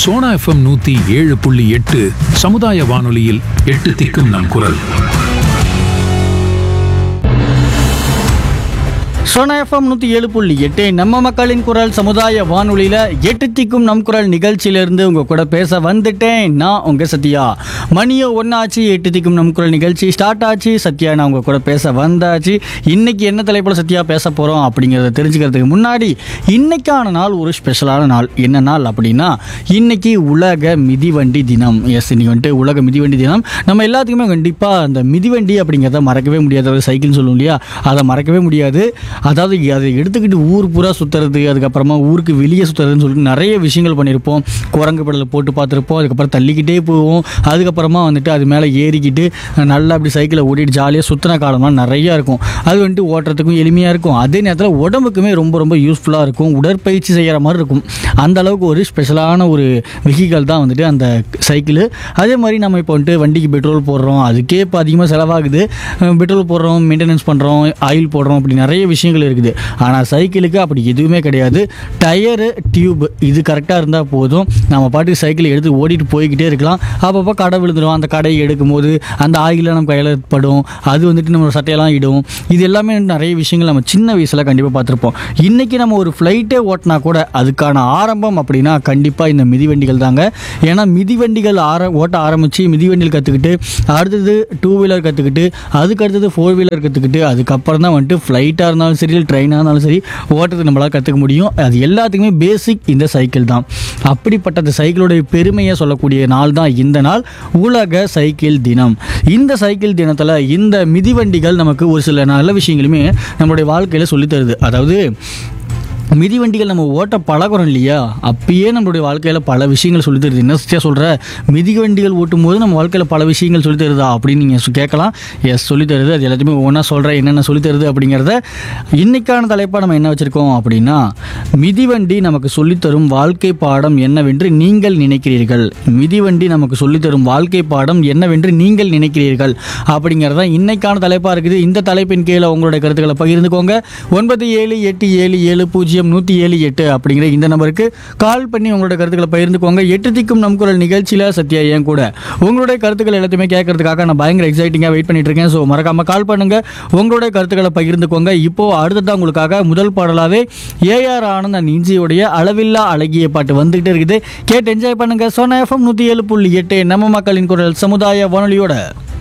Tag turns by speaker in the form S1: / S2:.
S1: Sona FM நூத்தி ஏழு புள்ளி எட்டு சமுதாய வானொலியில் எட்டு திக்கும் நம் குரல்
S2: சோனா எஃப்எம் நூற்றி ஏழு புள்ளி எட்டு நம்ம மக்களின் குரல் சமுதாய வானொலியில் எட்டு திக்கும் நம் குரல் நிகழ்ச்சியிலிருந்து உங்கள் கூட பேச வந்துட்டேன் நான் உங்கள் சத்யா மணியோ ஒன்றாச்சு எட்டு திக்கும் நம் குரல் நிகழ்ச்சி ஸ்டார்ட் ஆச்சு சத்யா நான் உங்கள் கூட பேச வந்தாச்சு இன்னைக்கு என்ன தலைப்பில் சத்யா பேச போகிறோம் அப்படிங்கிறத தெரிஞ்சுக்கிறதுக்கு முன்னாடி இன்னைக்கான நாள் ஒரு ஸ்பெஷலான நாள் என்ன நாள் அப்படின்னா இன்னைக்கு உலக மிதிவண்டி தினம் எஸ் இன்னைக்கு வந்துட்டு உலக மிதிவண்டி தினம் நம்ம எல்லாத்துக்குமே கண்டிப்பாக அந்த மிதிவண்டி அப்படிங்கிறத மறக்கவே முடியாது அதாவது சைக்கிள்னு சொல்லுவோம் இல்லையா அதை மறக்கவே முடியாது அதாவது அதை எடுத்துக்கிட்டு ஊர் பூரா சுற்றுறது அதுக்கப்புறமா ஊருக்கு வெளியே சுற்றுறதுன்னு சொல்லிட்டு நிறைய விஷயங்கள் பண்ணியிருப்போம் குரங்கு படலில் போட்டு பார்த்துருப்போம் அதுக்கப்புறம் தள்ளிக்கிட்டே போவோம் அதுக்கப்புறமா வந்துட்டு அது மேலே ஏறிக்கிட்டு நல்லா அப்படி சைக்கிளை ஓட்டிட்டு ஜாலியாக சுற்றின காலம்லாம் நிறையா இருக்கும் அது வந்துட்டு ஓட்டுறதுக்கும் எளிமையாக இருக்கும் அதே நேரத்தில் உடம்புக்குமே ரொம்ப ரொம்ப யூஸ்ஃபுல்லாக இருக்கும் உடற்பயிற்சி செய்கிற மாதிரி இருக்கும் அந்த அளவுக்கு ஒரு ஸ்பெஷலான ஒரு வெஹிக்கல் தான் வந்துட்டு அந்த சைக்கிள் அதே மாதிரி நம்ம இப்போ வந்துட்டு வண்டிக்கு பெட்ரோல் போடுறோம் அதுக்கே இப்போ அதிகமாக செலவாகுது பெட்ரோல் போடுறோம் மெயின்டெனன்ஸ் பண்ணுறோம் ஆயில் போடுறோம் அப்படி நிறைய விஷயங்கள் இருக்குது ஆனால் சைக்கிளுக்கு அப்படி எதுவுமே கிடையாது டயரு டியூப் இது கரெக்டாக இருந்தால் போதும் நம்ம பாட்டுக்கு சைக்கிளை எடுத்து ஓடிட்டு போய்கிட்டே இருக்கலாம் அப்பப்போ கடை விழுந்துடும் அந்த கடையை எடுக்கும் போது அந்த ஆயில நம்ம கையில் படும் அது வந்துட்டு நம்ம சட்டையெல்லாம் இடும் இது எல்லாமே நிறைய விஷயங்கள் நம்ம சின்ன வயசில் கண்டிப்பாக பார்த்துருப்போம் இன்றைக்கி நம்ம ஒரு ஃப்ளைட்டே ஓட்டினா கூட அதுக்கான ஆரம்பம் அப்படின்னா கண்டிப்பாக இந்த மிதிவண்டிகள் தாங்க ஏன்னா மிதிவண்டிகள் ஆர ஓட்ட ஆரம்பித்து மிதிவண்டிகள் கற்றுக்கிட்டு அடுத்தது டூ வீலர் கற்றுக்கிட்டு அதுக்கு அடுத்தது ஃபோர் வீலர் கற்றுக்கிட்டு அதுக்கப்புறம் தான் வந்துட்டு ஃப்ளைட்டாக இருந்தாலும் சரி ட்ரெயினாக இருந்தாலும் சரி ஓட்டுறது நம்மளால் கற்றுக்க முடியும் அது எல்லாத்துக்குமே பேசிக் இந்த சைக்கிள் தான் அப்படிப்பட்ட அந்த சைக்கிளுடைய பெருமையை சொல்லக்கூடிய நாள் தான் இந்த நாள் உலக சைக்கிள் தினம் இந்த சைக்கிள் தினத்தில் இந்த மிதிவண்டிகள் நமக்கு ஒரு சில நல்ல விஷயங்களுமே நம்மளுடைய வாழ்க்கையில் சொல்லித் தருது அதாவது மிதிவண்டிகள் நம்ம ஓட்ட பழகுறோம் இல்லையா அப்பயே நம்மளுடைய வாழ்க்கையில் பல விஷயங்கள் சொல்லித் தருது என்ன சத்தியா சொல்கிற மிதிவண்டிகள் ஓட்டும் போது நம்ம வாழ்க்கையில் பல விஷயங்கள் சொல்லித் தருதா அப்படின்னு நீங்கள் கேட்கலாம் எஸ் சொல்லித் தருது அது எல்லாத்தையுமே ஒன்றா சொல்கிறேன் என்னென்ன சொல்லித் தருது அப்படிங்கிறத இன்னைக்கான தலைப்பாக நம்ம என்ன வச்சுருக்கோம் அப்படின்னா மிதிவண்டி நமக்கு சொல்லித்தரும் வாழ்க்கை பாடம் என்னவென்று நீங்கள் நினைக்கிறீர்கள் மிதிவண்டி நமக்கு சொல்லித்தரும் வாழ்க்கை பாடம் என்னவென்று நீங்கள் நினைக்கிறீர்கள் அப்படிங்கிறத இன்னைக்கான தலைப்பாக இருக்குது இந்த தலைப்பின் கீழே உங்களுடைய கருத்துக்களை பகிர்ந்துக்கோங்க ஒன்பது ஏழு எட்டு ஏழு ஏழு பூஜ்ஜியம் நூற்றி ஏழு எட்டு அப்படிங்கிற இந்த நம்பருக்கு கால் பண்ணி உங்களோட கருத்துக்களை பகிர்ந்துக்கோங்க எட்டு திக்கும் நம் குரல் நிகழ்ச்சியில் சத்யா ஏன் கூட உங்களுடைய கருத்துக்கள் எல்லாத்தையுமே கேட்கறதுக்காக நான் பயங்கர எக்ஸைட்டிங்காக வெயிட் பண்ணிட்டு இருக்கேன் ஸோ மறக்காம கால் பண்ணுங்க உங்களுடைய கருத்துக்களை பகிர்ந்துக்கோங்க இப்போ அடுத்ததான் உங்களுக்காக முதல் பாடலாவே ஏஆர் ஆனந்த் அண்ட் இஞ்சியுடைய அளவில்லா அழகிய பாட்டு வந்துகிட்டே இருக்குது கேட்டு என்ஜாய் பண்ணுங்க சோனா எஃப்எம் நூற்றி ஏழு புள்ளி எட்டு நம்ம மக்களின் குரல் சமுதாய வானொலியோட